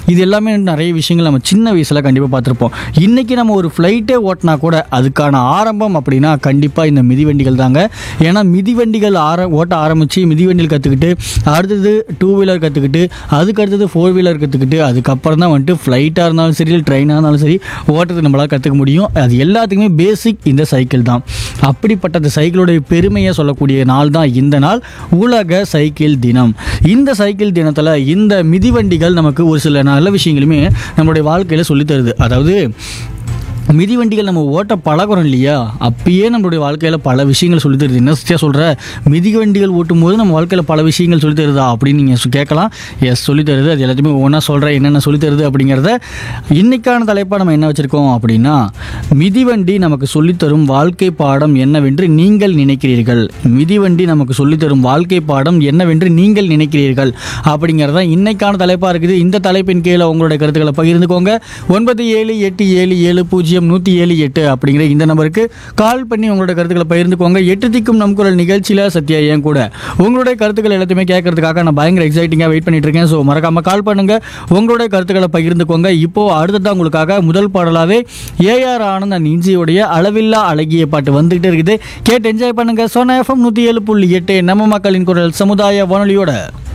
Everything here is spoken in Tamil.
இது எல்லாமே நிறைய விஷயங்கள் நம்ம சின்ன வயசில் கண்டிப்பாக பார்த்துருப்போம் இன்றைக்கி நம்ம ஒரு ஃப்ளைட்டே ஓட்டினா கூட அதுக்கான ஆரம்பம் அப்படின்னா கண்டிப்பாக இந்த மிதிவண்டிகள் தாங்க ஏன்னா மிதிவண்டிகள் ஆர ஓட்ட ஆரம்பித்து மிதிவண்டிகள் கற்றுக்கிட்டு அடுத்தது டூ வீலர் கற்றுக்கிட்டு அதுக்கு அடுத்தது ஃபோர் வீலர் கற்றுக்கிட்டு அதுக்கப்புறம் தான் வந்துட்டு ஃப்ளைட்டாக இருந்தாலும் சரி ட்ரெயினாக இருந்தாலும் சரி ஓட்டுறது நம்மளால் கற்றுக்க முடியும் அது எல்லாத்துக்குமே பேசிக் இந்த சைக்கிள் தான் அப்படிப்பட்ட அந்த சைக்கிளுடைய பெருமையை சொல்லக்கூடிய நாள் தான் இந்த நாள் உலக சைக்கிள் தினம் இந்த சைக்கிள் தினத்தில் இந்த மிதிவண்டிகள் நமக்கு ஒரு சில நல்ல விஷயங்களுமே நம்மளுடைய வாழ்க்கையில் சொல்லித் தருது அதாவது மிதிவண்டிகள் நம்ம ஓட்ட பழகுறோம் இல்லையா அப்பயே நம்மளுடைய வாழ்க்கையில் பல விஷயங்கள் சொல்லித் தருது என்ன சத்தியா சொல்கிற மிதிவண்டிகள் ஓட்டும் போது நம்ம வாழ்க்கையில் பல விஷயங்கள் சொல்லித் தருதா அப்படின்னு நீங்கள் கேட்கலாம் எஸ் சொல்லித் தருது அது எல்லாத்தையுமே ஒன்றா சொல்கிறேன் என்னென்ன சொல்லித் தருது அப்படிங்கிறத இன்னைக்கான தலைப்பாக நம்ம என்ன வச்சுருக்கோம் அப்படின்னா மிதிவண்டி நமக்கு சொல்லித்தரும் வாழ்க்கை பாடம் என்னவென்று நீங்கள் நினைக்கிறீர்கள் மிதிவண்டி நமக்கு சொல்லித்தரும் வாழ்க்கை பாடம் என்னவென்று நீங்கள் நினைக்கிறீர்கள் அப்படிங்கிறத இன்னைக்கான தலைப்பாக இருக்குது இந்த தலைப்பின் கீழே உங்களுடைய கருத்துக்களை பகிர்ந்துக்கோங்க ஒன்பது ஏழு எட்டு ஏழு ஏழு பூஜ்ஜியம் நூற்றி ஏழு எட்டு அப்படிங்கிற இந்த நம்பருக்கு கால் பண்ணி உங்களோட கருத்துக்களை பகிர்ந்துக்கோங்க எட்டு திக்கும் நம் குரல் நிகழ்ச்சியில் சத்யா ஏன் கூட உங்களுடைய கருத்துக்கள் எல்லாத்தையுமே கேட்கறதுக்காக நான் பயங்கர எக்ஸைட்டிங்காக வெயிட் பண்ணிட்டு இருக்கேன் ஸோ மறக்காம கால் பண்ணுங்க உங்களுடைய கருத்துக்களை பகிர்ந்துக்கோங்க இப்போ அடுத்ததான் உங்களுக்காக முதல் பாடலாவே ஏஆர் ஆனந்த் அண்ட் இஞ்சியுடைய அளவில்லா அழகிய பாட்டு வந்துகிட்டே இருக்குது கேட்டு என்ஜாய் பண்ணுங்க சோனா எஃப்எம் நூற்றி ஏழு புள்ளி எட்டு நம்ம மக்களின் குரல் சமுதாய வானொலியோட